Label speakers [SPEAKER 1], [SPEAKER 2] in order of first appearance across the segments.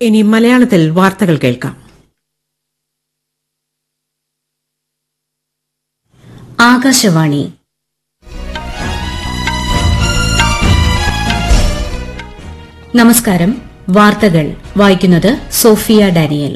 [SPEAKER 1] ഇനി മലയാളത്തിൽ വാർത്തകൾ കേൾക്കാം
[SPEAKER 2] ആകാശവാണി നമസ്കാരം വാർത്തകൾ വായിക്കുന്നത് സോഫിയ ഡാനിയൽ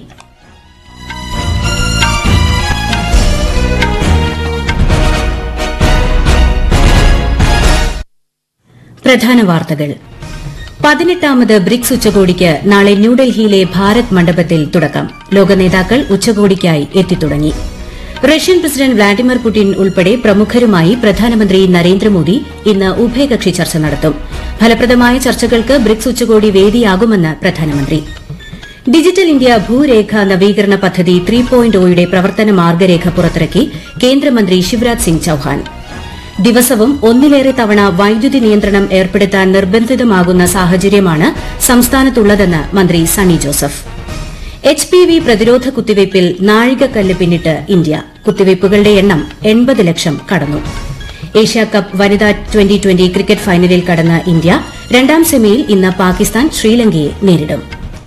[SPEAKER 2] പ്രധാന വാർത്തകൾ പതിനെട്ടാമത് ബ്രിക്സ് ഉച്ചകോടിക്ക് നാളെ ന്യൂഡൽഹിയിലെ ഭാരത് മണ്ഡപത്തിൽ തുടക്കം ലോക നേതാക്കൾ ഉച്ചകോടിക്കായി എത്തിത്തുടങ്ങി റഷ്യൻ പ്രസിഡന്റ് വ്ളാഡിമിർ പുടിൻ ഉൾപ്പെടെ പ്രമുഖരുമായി പ്രധാനമന്ത്രി നരേന്ദ്രമോദി ഇന്ന് ഉഭയകക്ഷി ചർച്ച നടത്തും ഫലപ്രദമായ ചർച്ചകൾക്ക് ബ്രിക്സ് ഉച്ചകോടി വേദിയാകുമെന്ന് പ്രധാനമന്ത്രി ഡിജിറ്റൽ ഇന്ത്യ ഭൂരേഖ നവീകരണ പദ്ധതി ത്രീ പോയിന്റ് ഒയുടെ പ്രവർത്തന മാർഗരേഖ പുറത്തിറക്കി കേന്ദ്രമന്ത്രി ശിവരാജ് സിംഗ് ചൌഹാൻ ദിവസവും ഒന്നിലേറെ തവണ വൈദ്യുതി നിയന്ത്രണം ഏർപ്പെടുത്താൻ നിർബന്ധിതമാകുന്ന സാഹചര്യമാണ് സംസ്ഥാനത്തുള്ളതെന്ന് മന്ത്രി Sunny Joseph H P V പ്രതിരോധ കുത്തിവയ്പിൽ നാഴികക്കല്ല് പിന്നിട്ട് ഇന്ത്യ കുത്തിവയ്പ്പുകളുടെ എണ്ണം എൺപത് ലക്ഷം കടന്നു ഏഷ്യാകപ്പ് വനിതാ ട്വന്റി ട്വന്റി ക്രിക്കറ്റ് ഫൈനലിൽ കടന്ന ഇന്ത്യ രണ്ടാം സെമിയിൽ ഇന്ന് പാകിസ്ഥാൻ ശ്രീലങ്കയെ നേരിടും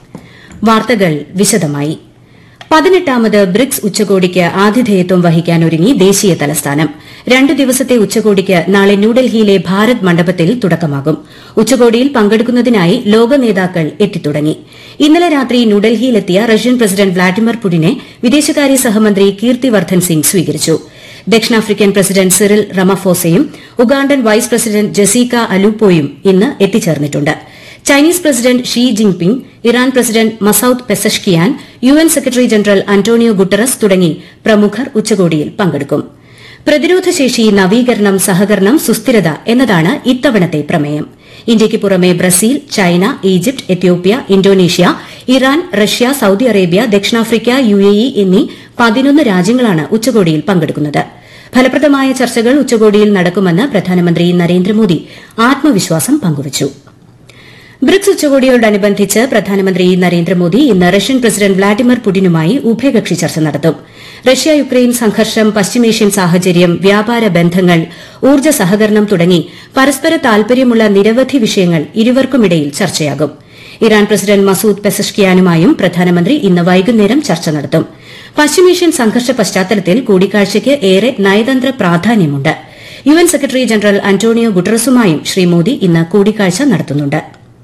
[SPEAKER 2] വാർത്തകൾ വിശദമായി പതിനെട്ടാമത് ബ്രിക്സ് ഉച്ചകോടിക്ക് ആതിഥേയത്വം വഹിക്കാനൊരുങ്ങി ദേശീയ തലസ്ഥാനം രണ്ടു ദിവസത്തെ ഉച്ചകോടിക്ക് നാളെ ന്യൂഡൽഹിയിലെ ഭാരത് മണ്ഡപത്തിൽ തുടക്കമാകും ഉച്ചകോടിയിൽ പങ്കെടുക്കുന്നതിനായി ലോക നേതാക്കൾ എത്തിത്തുടങ്ങി ഇന്നലെ രാത്രി ന്യൂഡൽഹിയിലെത്തിയ റഷ്യൻ പ്രസിഡന്റ് വ്ളാഡിമിർ പുടിനെ വിദേശകാര്യ സഹമന്ത്രി കീർത്തിവർദ്ധൻ സിംഗ് സ്വീകരിച്ചു ദക്ഷിണാഫ്രിക്കൻ പ്രസിഡന്റ് സിറിൽ റമഫോസയും ഉഗാണ്ടൻ വൈസ് പ്രസിഡന്റ് ജസീക അലൂപ്പോയും ഇന്ന് എത്തിച്ചേർന്നിട്ടുണ്ട് Chinese president Xi Jinping Iran president Masoud Pezeshkian U N secretary general Antonio Guterres തുടങ്ങി പ്രമുഖർ ഉച്ചകോടിയിൽ പങ്കെടുക്കും പ്രതിരോധശേഷി നവീകരണം സഹകരണം സുസ്ഥിരത എന്നതാണ് ഇത്തവണത്തെ പ്രമേയം ഇന്ത്യയ്ക്ക് പുറമെ Brazil China Egypt Ethiopia Indonesia Iran Russia Saudi Arabia ദക്ഷിണാഫ്രിക്ക യു എ ഇ എന്നീ പതിനൊന്ന് രാജ്യങ്ങളാണ് ഉച്ചകോടിയിൽ പങ്കെടുക്കുന്നത് ഫലപ്രദമായ ചർച്ചകൾ ഉച്ചകോടിയിൽ നടക്കുമെന്ന് പ്രധാനമന്ത്രി നരേന്ദ്രമോദി ആത്മവിശ്വാസം പങ്കുവച്ചു ബ്രിക്സ് ഉച്ചകോടിയോടനുബന്ധിച്ച് പ്രധാനമന്ത്രി നരേന്ദ്രമോദി ഇന്ന് റഷ്യൻ പ്രസിഡന്റ് വ്ളാഡിമിർ പുടിനുമായി ഉഭയകക്ഷി ചർച്ച നടത്തും റഷ്യ യുക്രൈൻ സംഘർഷം പശ്ചിമേഷ്യൻ സാഹചര്യം വ്യാപാര ബന്ധങ്ങൾ ഊർജ്ജ സഹകരണം തുടങ്ങി പരസ്പര താൽപര്യമുള്ള നിരവധി വിഷയങ്ങൾ ഇരുവർക്കുമിടയിൽ ചർച്ചയാകും ഇറാൻ പ്രസിഡന്റ് മസൂദ് പെസഷ്കിയാനുമായും പ്രധാനമന്ത്രി ഇന്ന് വൈകുന്നേരം ചർച്ച നടത്തും പശ്ചിമേഷ്യൻ സംഘർഷ പശ്ചാത്തലത്തിൽ കൂടിക്കാഴ്ചയ്ക്ക് ഏറെ നയതന്ത്ര പ്രാധാന്യമുണ്ട് U N secretary general Antonio ഗുട്ടറസുമായും ശ്രീ മോദി ഇന്ന് കൂടിക്കാഴ്ച നടത്തുന്നുണ്ട്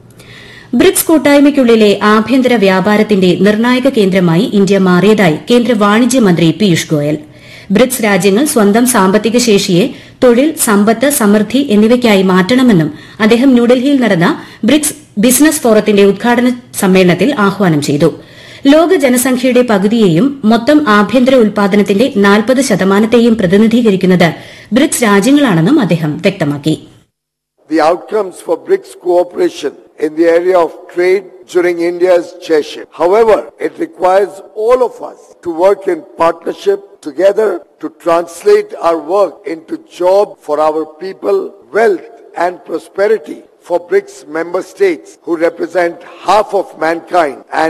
[SPEAKER 2] ബ്രിക്സ് കൂട്ടായ്മയ്ക്കുള്ളിലെ ആഭ്യന്തര വ്യാപാരത്തിന്റെ നിർണായക കേന്ദ്രമായി ഇന്ത്യ മാറിയതായി കേന്ദ്ര വാണിജ്യ മന്ത്രി പീയൂഷ് ഗോയൽ ബ്രിക്സ് രാജ്യങ്ങൾ സ്വന്തം സാമ്പത്തിക ശേഷിയെ തൊഴിൽ സമ്പത്ത് സമൃദ്ധി എന്നിവയ്ക്കായി മാറ്റണമെന്നും അദ്ദേഹം ന്യൂഡൽഹിയിൽ നടന്ന ബ്രിക്സ് ബിസിനസ് ഫോറത്തിന്റെ ഉദ്ഘാടന സമ്മേളനത്തിൽ ആഹ്വാനം ചെയ്തു ലോക ജനസംഖ്യയുടെ പകുതിയെയും മൊത്തം ആഭ്യന്തര ഉൽപാദനത്തിന്റെ നാൽപ്പത് ശതമാനത്തെയും പ്രതിനിധീകരിക്കുന്നത് ബ്രിക്സ് രാജ്യങ്ങളാണെന്നും അദ്ദേഹം വ്യക്തമാക്കി
[SPEAKER 3] the outcomes for BRICS cooperation in the area of trade during India's chairship. However, it requires all of us to work in partnership together to translate our work into job for our people, wealth and prosperity for BRICS member states who represent half of mankind and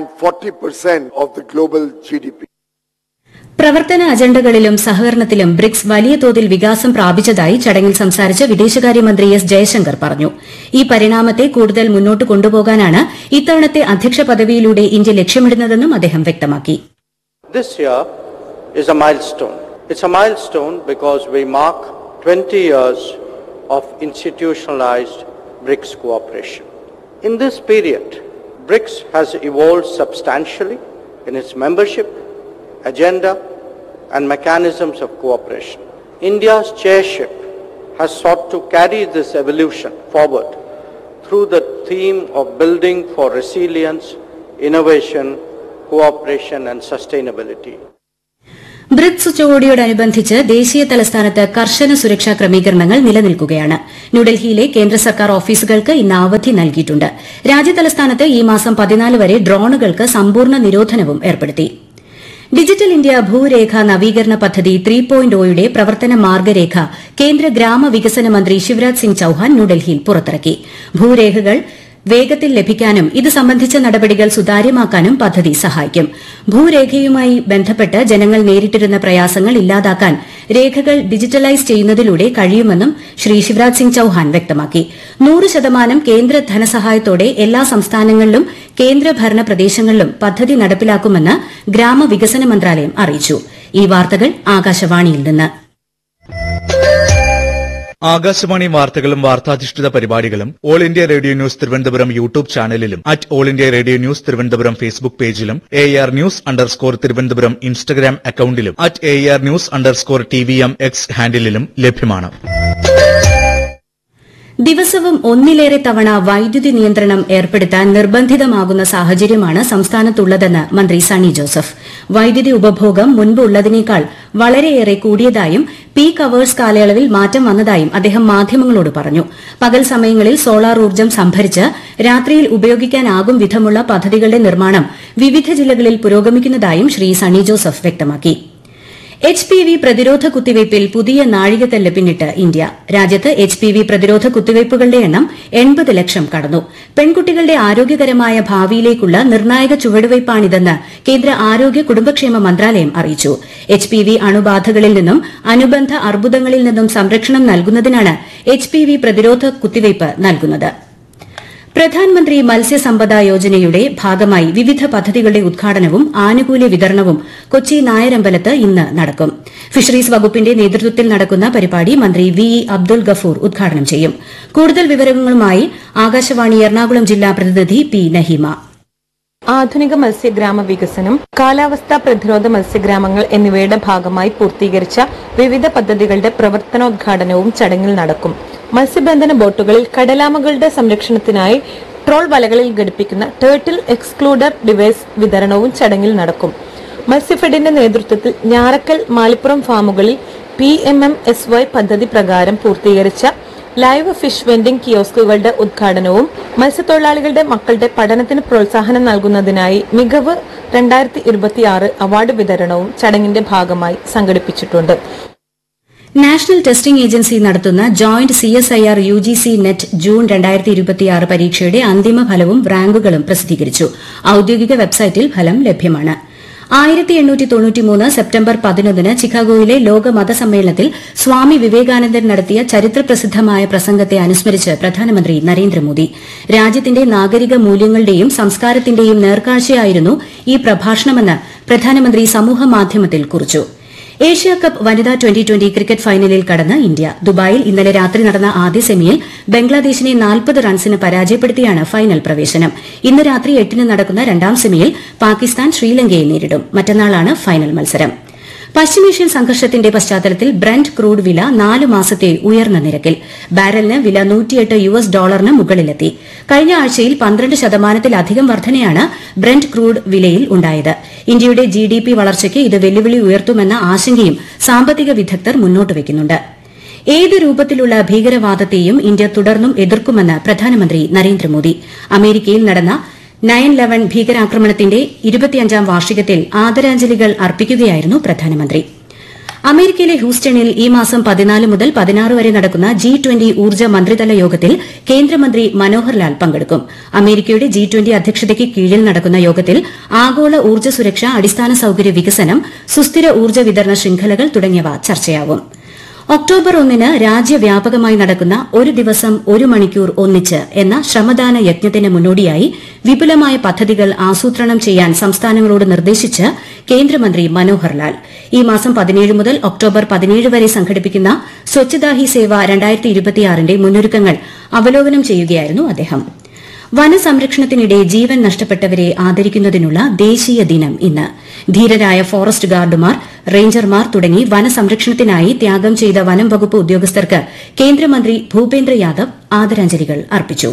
[SPEAKER 3] 40% of the global GDP.
[SPEAKER 2] പ്രവർത്തന അജണ്ടകളിലും സഹകരണത്തിലും BRICS വലിയ തോതിൽ വികാസം പ്രാപിച്ചതായി ചടങ്ങിൽ സംസാരിച്ച വിദേശകാര്യമന്ത്രി S Jaishankar പറഞ്ഞു ഈ പരിണാമത്തെ കൂടുതൽ മുന്നോട്ട് കൊണ്ടുപോകാനാണ് ഇത്തവണത്തെ അധ്യക്ഷ പദവിയിലൂടെ ഇന്ത്യ ലക്ഷ്യമിടുന്നതെന്നും അദ്ദേഹം വ്യക്തമാക്കി
[SPEAKER 4] This year is a milestone. It's a milestone because we mark 20 years of institutionalized BRICS cooperation. In this period, BRICS has evolved substantially in its membership, agenda, and mechanisms of cooperation. India's chairship has sought to carry this evolution forward through the theme of building for resilience, innovation, cooperation and sustainability.
[SPEAKER 2] BRICS ഉച്ചകോടിയോടനുബന്ധിച്ച് ദേശീയ തലസ്ഥാനത്ത് കർശന സുരക്ഷാ ക്രമീകരണങ്ങൾ നിലനിൽക്കുകയാണ് ന്യൂഡൽഹിയിലെ കേന്ദ്ര സർക്കാർ ഓഫീസുകൾക്ക് ഇന്ന് അവധി നൽകിയിട്ടുണ്ട് രാജ്യതലസ്ഥാനത്ത് ഈ മാസം പതിനാല് വരെ ഡ്രോണുകൾക്ക് സമ്പൂർണ്ണ നിരോധനവും ഏർപ്പെടുത്തി ഡിജിറ്റൽ ഇന്ത്യ ഭൂരേഖ നവീകരണ പദ്ധതി ത്രീ പോയിന്റ് ഒയുടെ പ്രവർത്തന മാർഗരേഖ കേന്ദ്ര ഗ്രാമവികസന മന്ത്രി ശിവരാജ് സിംഗ് ചൌഹാൻ ന്യൂഡൽഹിയിൽ പുറത്തിറക്കി ഭൂരേഖകൾ വേഗത്തിൽ ലഭിക്കാനും ഇത് സംബന്ധിച്ച നടപടികൾ സുതാര്യമാക്കാനും പദ്ധതി സഹായിക്കും ഭൂരേഖയുമായി ബന്ധപ്പെട്ട് ജനങ്ങൾ നേരിട്ടിരുന്ന പ്രയാസങ്ങൾ ഇല്ലാതാക്കാൻ രേഖകൾ ഡിജിറ്റലൈസ് ചെയ്യുന്നതിലൂടെ കഴിയുമെന്നും ശ്രീ ശിവരാജ് സിംഗ് ചൌഹാൻ വ്യക്തമാക്കി നൂറ് ശതമാനം കേന്ദ്ര ധനസഹായത്തോടെ എല്ലാ സംസ്ഥാനങ്ങളിലും കേന്ദ്രഭരണ പ്രദേശങ്ങളിലും പദ്ധതി നടപ്പിലാക്കുമെന്ന് ഗ്രാമവികസന മന്ത്രാലയം അറിയിച്ചു ഈ വാർത്തകൾ ആകാശവാണിയിൽ നിന്ന്
[SPEAKER 5] ആകാശവാണി വാർത്തകളും വാർത്താധിഷ്ഠിത പരിപാടികളും all India radio news Thiruvananthapuram YouTube ചാനലിലും at all India radio news Thiruvananthapuram Facebook പേജിലും A R news underscore Thiruvananthapuram Instagram അക്കൌണ്ടിലും at A R news underscore T V M X ഹാൻഡിലും ലഭ്യമാണ്
[SPEAKER 2] ദിവസവും ഒന്നിലേറെ തവണ വൈദ്യുതി നിയന്ത്രണം ഏർപ്പെടുത്താൻ നിർബന്ധിതമാകുന്ന സാഹചര്യമാണ് സംസ്ഥാനത്തുള്ളതെന്ന് മന്ത്രി സണ്ണി ജോസഫ് വൈദ്യുതി ഉപഭോഗം മുൻപ് ഉള്ളതിനേക്കാൾ വളരെയേറെ കൂടിയതായും പീക്ക് അവേഴ്സ് കാലയളവിൽ മാറ്റം വന്നതായും അദ്ദേഹം മാധ്യമങ്ങളോട് പറഞ്ഞു പകൽ സമയങ്ങളിൽ സോളാർ ഊർജ്ജം സംഭരിച്ച് രാത്രിയിൽ ഉപയോഗിക്കാനാകും വിധമുള്ള പദ്ധതികളുടെ നിർമ്മാണം വിവിധ ജില്ലകളിൽ പുരോഗമിക്കുന്നതായും ശ്രീ സണ്ണി ജോസഫ് വ്യക്തമാക്കി എച്ച് പി വി പ്രതിരോധ കുത്തിവയ്പിൽ പുതിയ നാഴികക്കല്ല് പിന്നിട്ട് ഇന്ത്യ രാജ്യത്ത് എച്ച് പി വി പ്രതിരോധ കുത്തിവയ്പ്പുകളുടെ എണ്ണം എൺപത് ലക്ഷം കടന്നു പെൺകുട്ടികളുടെ ആരോഗ്യകരമായ ഭാവിയിലേക്കുള്ള നിർണായക ചുവടുവയ്പ്പാണിതെന്ന് കേന്ദ്ര ആരോഗ്യ കുടുംബക്ഷേമ മന്ത്രാലയം അറിയിച്ചു എച്ച് പി വി അണുബാധകളിൽ നിന്നും അനുബന്ധ അർബുദങ്ങളിൽ നിന്നും സംരക്ഷണം നൽകുന്നതിനാണ് എച്ച് പി വി പ്രതിരോധ കുത്തിവയ്പ് നൽകുന്നത് പ്രധാൻമന്ത്രി മത്സ്യസമ്പദ യോജനയുടെ ഭാഗമായി വിവിധ പദ്ധതികളുടെ ഉദ്ഘാടനവും ആനുകൂല്യ വിതരണവും കൊച്ചി നായരമ്പലത്ത് ഇന്ന് നടക്കും ഫിഷറീസ് വകുപ്പിന്റെ നേതൃത്വത്തിൽ നടക്കുന്ന പരിപാടി മന്ത്രി വി ഇ അബ്ദുൽ ഗഫൂർ ഉദ്ഘാടനം ചെയ്യും കൂടുതൽ വിവരങ്ങളുമായി ആകാശവാണി എറണാകുളം ജില്ലാ പ്രതിനിധി പി നഹീമ
[SPEAKER 6] ആധുനിക മത്സ്യഗ്രാമ വികസനം കാലാവസ്ഥാ പ്രതിരോധ മത്സ്യഗ്രാമങ്ങൾ എന്നിവയുടെ ഭാഗമായി പൂർത്തീകരിച്ച വിവിധ പദ്ധതികളുടെ പ്രവർത്തനോദ്ഘാടനവും ചടങ്ങിൽ നടക്കും മത്സ്യബന്ധന ബോട്ടുകളിൽ കടലാമകളുടെ സംരക്ഷണത്തിനായി ട്രോൾ വലകളിൽ ഘടിപ്പിക്കുന്ന ടേർട്ടിൽ എക്സ്ക്ലൂഡർ ഡിവൈസ് വിതരണവും ചടങ്ങിൽ നടക്കും മത്സ്യഫെഡിന്റെ നേതൃത്വത്തിൽ ഞാറക്കൽ മാലിപ്പുറം ഫാമുകളിൽ P M M S Y പദ്ധതി പ്രകാരം പൂർത്തീകരിച്ച ലൈവ് ഫിഷ് വെൻഡിംഗ് കിയോസ്കുകളുടെ ഉദ്ഘാടനവും മത്സ്യത്തൊഴിലാളികളുടെ മക്കളുടെ പഠനത്തിന് പ്രോത്സാഹനം നൽകുന്നതിനായി മികവ് രണ്ടായിരത്തി ഇരുപത്തിയാറ് അവാർഡ് വിതരണവും ചടങ്ങിന്റെ ഭാഗമായി സംഘടിപ്പിച്ചിട്ടുണ്ട്
[SPEAKER 2] നാഷണൽ ടെസ്റ്റിംഗ് ഏജൻസി നടത്തുന്ന joint CSIR UGC net June രണ്ടായിരത്തി ഇരുപത്തിയാറ് പരീക്ഷയുടെ അന്തിമ ഫലവും റാങ്കുകളും പ്രസിദ്ധീകരിച്ചു ഔദ്യോഗിക വെബ്സൈറ്റിൽ ഫലം ലഭ്യമാണ് ആയിരത്തി എണ്ണൂറ്റി തൊണ്ണൂറ്റിമൂന്ന് സെപ്റ്റംബർ പതിനൊന്നിന് ചിക്കാഗോയിലെ ലോക മതസമ്മേളനത്തിൽ സ്വാമി വിവേകാനന്ദൻ നടത്തിയ ചരിത്രപ്രസിദ്ധമായ പ്രസംഗത്തെ അനുസ്മരിച്ച് പ്രധാനമന്ത്രി നരേന്ദ്രമോദി രാജ്യത്തിന്റെ നാഗരിക മൂല്യങ്ങളുടെയും സംസ്കാരത്തിന്റെയും നേർക്കാഴ്ചയായിരുന്നു ഈ പ്രഭാഷണമെന്ന് പ്രധാനമന്ത്രി സമൂഹമാധ്യമത്തിൽ കുറിച്ചു ഏഷ്യ കപ്പ് വനിതാ ട്വന്റി ട്വന്റി ക്രിക്കറ്റ് ഫൈനലിൽ കടന്ന് ഇന്ത്യ ദുബായിൽ ഇന്നലെ രാത്രി നടന്ന ആദ്യ സെമിയിൽ ബംഗ്ലാദേശിനെ നാൽപ്പത് റൺസിന് പരാജയപ്പെടുത്തിയാണ് ഫൈനൽ പ്രവേശനം ഇന്ന് രാത്രി എട്ടിന് നടക്കുന്ന രണ്ടാം സെമിയിൽ പാകിസ്ഥാൻ ശ്രീലങ്കയെ നേരിടും മറ്റന്നാളാണ് ഫൈനൽ മത്സരം പശ്ചിമേഷ്യൻ സംഘർഷത്തിന്റെ പശ്ചാത്തലത്തിൽ ബ്രന്റ് ക്രൂഡ് വില നാല് മാസത്തെ ഉയർന്ന നിരക്കിൽ ബാരലിന് വില നൂറ്റിയെട്ട് യു എസ് ഡോളറിന് മുകളിലെത്തി കഴിഞ്ഞ ആഴ്ചയിൽ പന്ത്രണ്ട് ശതമാനത്തിലധികം വർധനയാണ് ബ്രന്റ് ക്രൂഡ് വിലയിൽ ഉണ്ടായത് ഇന്ത്യയുടെ ജി ഡി പി വളർച്ചയ്ക്ക് ഇത് വെല്ലുവിളി ഉയർത്തുമെന്ന ആശങ്കയും സാമ്പത്തിക വിദഗ്ധർ മുന്നോട്ട് വയ്ക്കുന്നുണ്ട് ഏത് രൂപത്തിലുള്ള ഭീകരവാദത്തെയും ഇന്ത്യ തുടർന്നും എതിർക്കുമെന്ന് പ്രധാനമന്ത്രി നരേന്ദ്രമോദി അമേരിക്കയിൽ നടന്ന നയൻ ലെവൻ ഭീകരാക്രമണത്തിന്റെ ഇരുപത്തിയഞ്ചാം വാർഷികത്തിൽ ആദരാഞ്ജലികൾ അർപ്പിക്കുകയായിരുന്നു പ്രധാനമന്ത്രി അമേരിക്കയിലെ ഹൂസ്റ്റണിൽ ഈ മാസം പതിനാല് മുതൽ പതിനാറ് വരെ നടക്കുന്ന ജി ട്വന്റി ഊർജ്ജ മന്ത്രിതല യോഗത്തിൽ കേന്ദ്രമന്ത്രി മനോഹർ ലാൽ പങ്കെടുക്കും അമേരിക്കയുടെ ജി ട്വന്റി അധ്യക്ഷതയ്ക്ക് കീഴിൽ നടക്കുന്ന യോഗത്തിൽ ആഗോള ഊർജ്ജ സുരക്ഷ അടിസ്ഥാന സൌകര്യ വികസനം സുസ്ഥിര ഊർജ്ജ വിതരണ ശൃംഖലകൾ തുടങ്ങിയവ ചർച്ചയാവും ഒക്ടോബർ ഒന്നിന് രാജ്യവ്യാപകമായി നടക്കുന്ന ഒരു ദിവസം ഒരു മണിക്കൂർ ഒന്നിച്ച് എന്ന ശ്രമദാന യജ്ഞത്തിന് മുന്നോടിയായി വിപുലമായ പദ്ധതികൾ ആസൂത്രണം ചെയ്യാൻ സംസ്ഥാനങ്ങളോട് നിർദ്ദേശിച്ച് കേന്ദ്രമന്ത്രി മനോഹർ ലാൽ ഈ മാസം പതിനേഴ് മുതൽ ഒക്ടോബർ പതിനേഴ് വരെ സംഘടിപ്പിക്കുന്ന സ്വച്ഛതാ ഹി സേവ രണ്ടായിരത്തി ഇരുപത്തിയാറിന്റെ മുന്നൊരുക്കങ്ങൾ അവലോകനം ചെയ്യുകയായിരുന്നു അദ്ദേഹം വനസംരക്ഷണത്തിനിടെ ജീവൻ നഷ്ടപ്പെട്ടവരെ ആദരിക്കുന്നതിനുള്ള ദേശീയ ദിനം ഇന്ന് ധീരരായ ഫോറസ്റ്റ് ഗാർഡുമാർ റേഞ്ചർമാർ തുടങ്ങി വനസംരക്ഷണത്തിനായി ത്യാഗം ചെയ്ത വനം വകുപ്പ് ഉദ്യോഗസ്ഥർക്ക് കേന്ദ്രമന്ത്രി ഭൂപേന്ദ്ര യാദവ് ആദരാഞ്ജലികൾ അർപ്പിച്ചു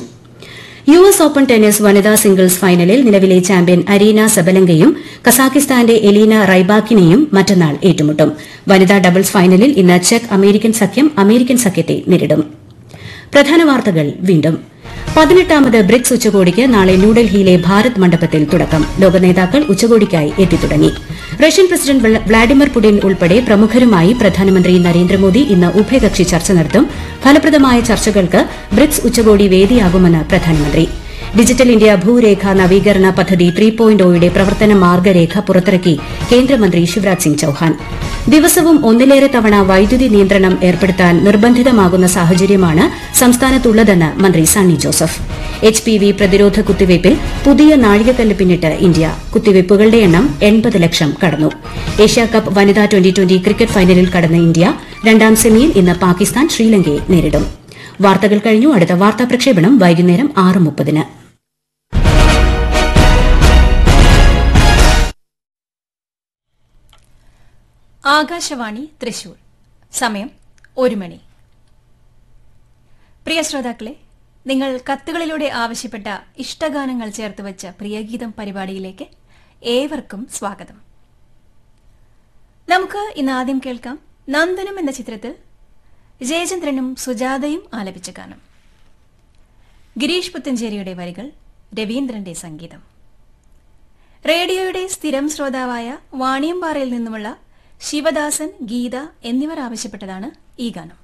[SPEAKER 2] യു എസ് ഓപ്പൺ ടെന്നീസ് വനിതാ സിംഗിൾസ് ഫൈനലിൽ നിലവിലെ ചാമ്പ്യൻ അരീന സബലങ്കയും കസാഖിസ്ഥാന്റെ എലീന റൈബാക്കിനെയും മറ്റന്നാൾ ഏറ്റുമുട്ടും വനിതാ ഡബിൾസ് ഫൈനലിൽ ഇന്ന് ചെക്ക് അമേരിക്കൻ സഖ്യം അമേരിക്കൻ സഖ്യത്തെ നേരിടും പ്രധാന വാർത്തകൾ വീണ്ടും പതിനെട്ടാമത് ബ്രിക്സ് ഉച്ചകോടിക്ക് നാളെ ന്യൂഡൽഹിയിലെ ഭാരത് മണ്ഡപത്തിൽ തുടക്കം ലോക നേതാക്കൾ ഉച്ചകോടിക്കായി എത്തിത്തുടങ്ങി റഷ്യൻ പ്രസിഡന്റ് വ്ള- വ്ളാഡിമിർ പുടിൻ ഉൾപ്പെടെ പ്രമുഖരുമായി പ്രധാനമന്ത്രി നരേന്ദ്രമോദി ഇന്ന് ഉഭയകക്ഷി ചർച്ച നടത്തും ഫലപ്രദമായ ചർച്ചകൾക്ക് ബ്രിക്സ് ഉച്ചകോടി വേദിയാകുമെന്ന് പ്രധാനമന്ത്രി ഡിജിറ്റൽ ഇന്ത്യ ഭൂരേഖ നവീകരണ പദ്ധതി ത്രീ പോയിന്റ് ഒയുടെ പ്രവർത്തന മാർഗരേഖ പുറത്തിറക്കി കേന്ദ്രമന്ത്രി ശിവരാജ് സിംഗ് ചൌഹാൻ ദിവസവും ഒന്നിലേറെ തവണ വൈദ്യുതി നിയന്ത്രണം ഏർപ്പെടുത്താൻ നിർബന്ധിതമാകുന്ന സാഹചര്യമാണ് സംസ്ഥാനത്തുള്ളതെന്ന് മന്ത്രി Sunny Joseph H P V പ്രതിരോധ കുത്തിവയ്പിൽ പുതിയ നാഴികക്കല്ല് പിന്നിട്ട് ഇന്ത്യ കുത്തിവയ്പ്പുകളുടെ എണ്ണം എൺപത് ലക്ഷം കടന്നു ഏഷ്യാകപ്പ് വനിതാ ട്വന്റി ട്വന്റി ക്രിക്കറ്റ് ഫൈനലിൽ കടന്ന ഇന്ത്യ രണ്ടാം സെമിയിൽ ഇന്ന് പാകിസ്ഥാൻ ശ്രീലങ്കയെ നേരിടും വാർത്തകൾ കഴിഞ്ഞു അടുത്ത വാർത്താ പ്രക്ഷേപണം വൈകുന്നേരം ആറ് മുപ്പതിന്
[SPEAKER 7] ആകാശവാണി തൃശൂർ സമയം ഒരു മണി പ്രിയ ശ്രോതാക്കളെ നിങ്ങൾ കത്തുകളിലൂടെ ആവശ്യപ്പെട്ട ഇഷ്ടഗാനങ്ങൾ ചേർത്ത് വെച്ച പ്രിയഗീതം പരിപാടിയിലേക്ക് ഏവർക്കും സ്വാഗതം നമുക്ക് ഇന്ന് ആദ്യം കേൾക്കാം നന്ദനം എന്ന ചിത്രത്തിൽ ജയചന്ദ്രനും സുജാതയും ആലപിച്ച ഗാനം ഗിരീഷ് പുത്തഞ്ചേരിയുടെ വരികൾ രവീന്ദ്രന്റെ സംഗീതം റേഡിയോയുടെ സ്ഥിരം ശ്രോതാവായ വാണിയമ്പാറയിൽ നിന്നുമുള്ള ശിവദാസൻ ഗീത എന്നിവർ ആവശ്യപ്പെട്ടതാണ് ഈ ഗാനം